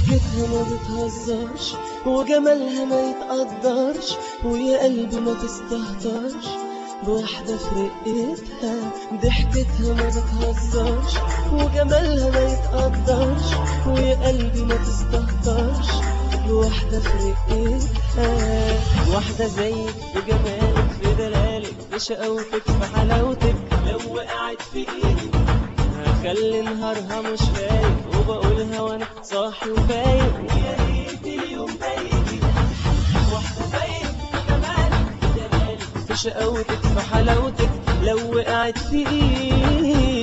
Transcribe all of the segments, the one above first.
ضحكتها ما بتهزرش وجمالها ما يتقدرش ويا قلبي ما تستهترش بواحدة في رقتها ضحكتها ما بتهزرش وجمالها ما يتقدرش ويا قلبي ما تستهترش بواحدة في رقتها واحدة زيك بجمالك في دلالك في شقاوتك في حلاوتك لو وقعت في ايدي هخلي نهارها مش فايق وبقولها وانا صاحي وفايق ويا ريت اليوم ده يجي واحدة زيك بجمالك في دلالك في شقاوتك في حلاوتك لو وقعت في ايدي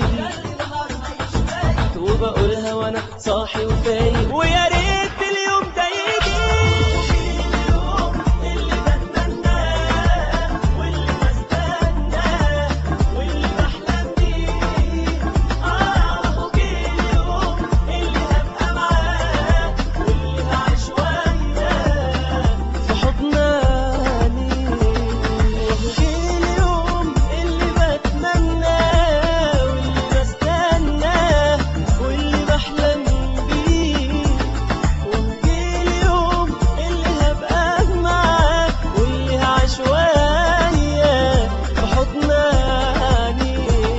وبقولها وانا صاحي وفايق ويا ريت اليوم ده يجي اليوم اللي بتمناه واللي بستناه واللي بحلم بيه اه وجه اليوم اللي هبقى معاه واللي هعيش وياه في حضناني وجه اليوم اللي بتمناه واللي بستناه واللي بحلم بيه وجه اليوم اللي هبقى معاه واللي هعيش وياه في حضناني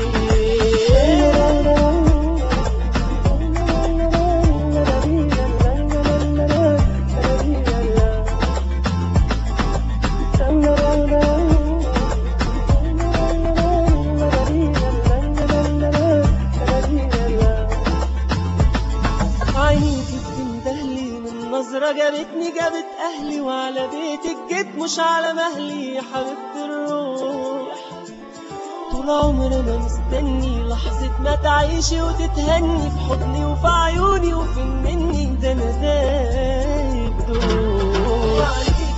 عينيكي بتندهلي من نظرة جابتني جابت أهلي وعلى بيتك جيت مش على مهلي يا حبيبة الروح طول عمري أنا مستني لحظة ما تعيشي وتتهني في حضني وفي عيوني وفي مني ده أنا دايب دوح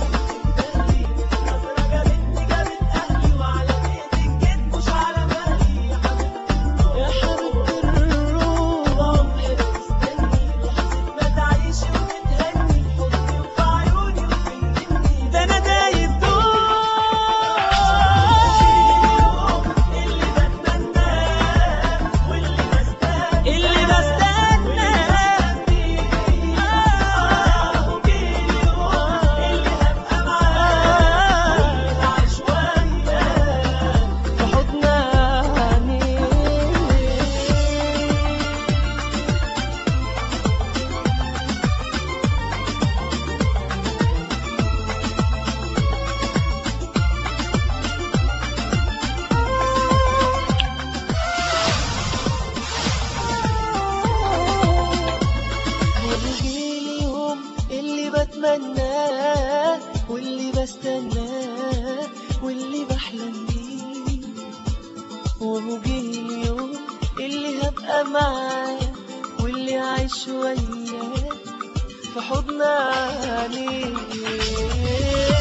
يا حبيبة الروح ده انا دايب اللي بستناه في حضناني هيجي اليوم اللي بتمناه واللي بستناه واللي بحلم بيه وهيجي اليوم اللي هبقى معاه واللي عايش وياه في حضناني